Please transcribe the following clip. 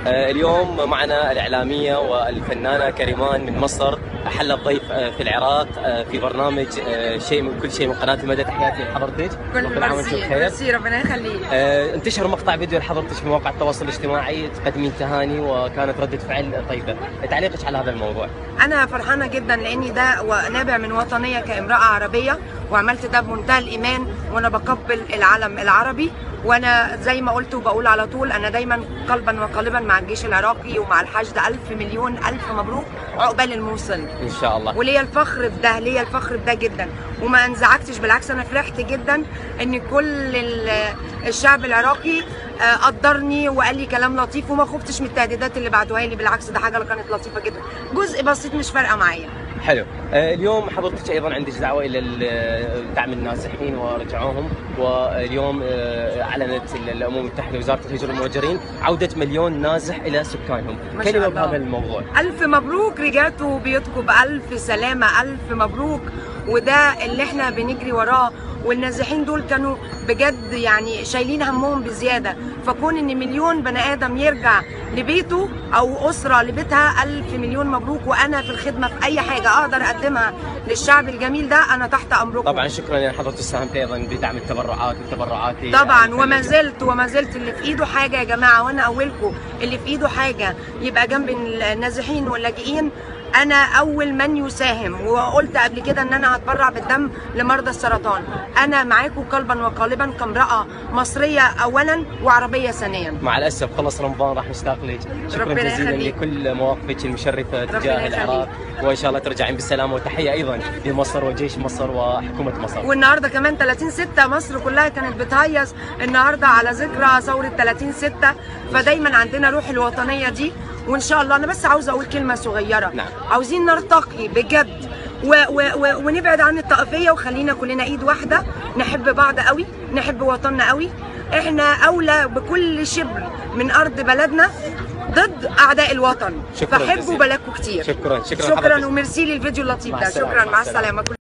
آه، اليوم معنا الإعلامية والفنانة كريمان من مصر أحلت ضيف آه، في العراق آه، في برنامج آه، شيء من كل شيء من قناة المدى تحياتي لحضرتك كل وكل عام وانتم ميرسي بخير ميرسي ربنا يخليك آه، انتشر مقطع فيديو لحضرتك في مواقع التواصل الاجتماعي تقدمين تهاني وكانت ردة فعل طيبة تعليقك على هذا الموضوع انا فرحانه جدا لاني ده و- نابع من وطنيه كامراه عربيه وعملت ده بمنتهى الايمان وانا بقبل العلم العربي وانا زي ما قلت وبقول على طول انا دايما قلبا وقالبا مع الجيش العراقي ومع الحشد الف مليون الف مبروك عقبال الموصل إن شاء الله وليا الفخر بده ليا الفخر بده جدا وما انزعجتش بالعكس انا فرحت جدا ان كل ال- الشعب العراقي آه، قدرني وقال لي كلام لطيف وما خفتش من التهديدات اللي بعتوها لي بالعكس ده حاجه كانت لطيفه جدا جزء بسيط مش فارقه معايا حلو آه، اليوم حضرتك ايضا عندك دعوه الى ال- دعم النازحين ورجعوهم واليوم آه، اعلنت ال- الامم المتحده وزاره الهجره والمهاجرين عوده مليون نازح الى سكانهم ما شاء كلمه الله. بهذا الموضوع ألف مبروك رجعتوا بيوتكم بألف سلامة ألف مبروك وده اللي احنا بنجري وراه والنازحين دول كانوا بجد يعني شايلين همهم بزيادة فكون ان مليون بني آدم يرجع لبيته أو أسرة لبيتها ألف مليون مبروك وأنا في الخدمة في أي حاجة أقدر أقدمها للشعب الجميل ده أنا تحت أمركم طبعا شكرا لان حضرتك ساهمت ايضا بدعم التبرعات والتبرعات طبعا وما زلت وما زلت اللي في ايده حاجه يا جماعه وانا اولكم اللي في ايده حاجه يبقى جنب النازحين واللاجئين انا اول من يساهم وقلت قبل كده ان انا هتبرع بالدم لمرضى السرطان انا معاكم قلبا وقالبا كامراه مصريه اولا وعربيه ثانيا مع الاسف خلص رمضان راح نشتاق لك شكرا ربنا جزيلا يخليك. لكل مواقفك المشرفه تجاه ربنا العراق وان شاء الله ترجعين بالسلامه وتحيه ايضا لمصر وجيش مصر وحكومه مصر والنهارده كمان 30 6 مصر كلها كانت بتهيص النهارده على ذكرى ثوره 30 6 فدايما عندنا روح الوطنيه دي وان شاء الله انا بس عاوزه اقول كلمه صغيره نعم. عاوزين نرتقي بجد و و و ونبعد عن الطائفيه وخلينا كلنا ايد واحده نحب بعض قوي نحب وطننا قوي احنا اولى بكل شبر من ارض بلدنا ضد اعداء الوطن شكراً فحبوا جزيلاً. بلدكم كتير شكرا شكرا شكرا حضرتك. وميرسي للفيديو اللطيف مع ده السلامة، شكرا مع مع السلامة. السلامه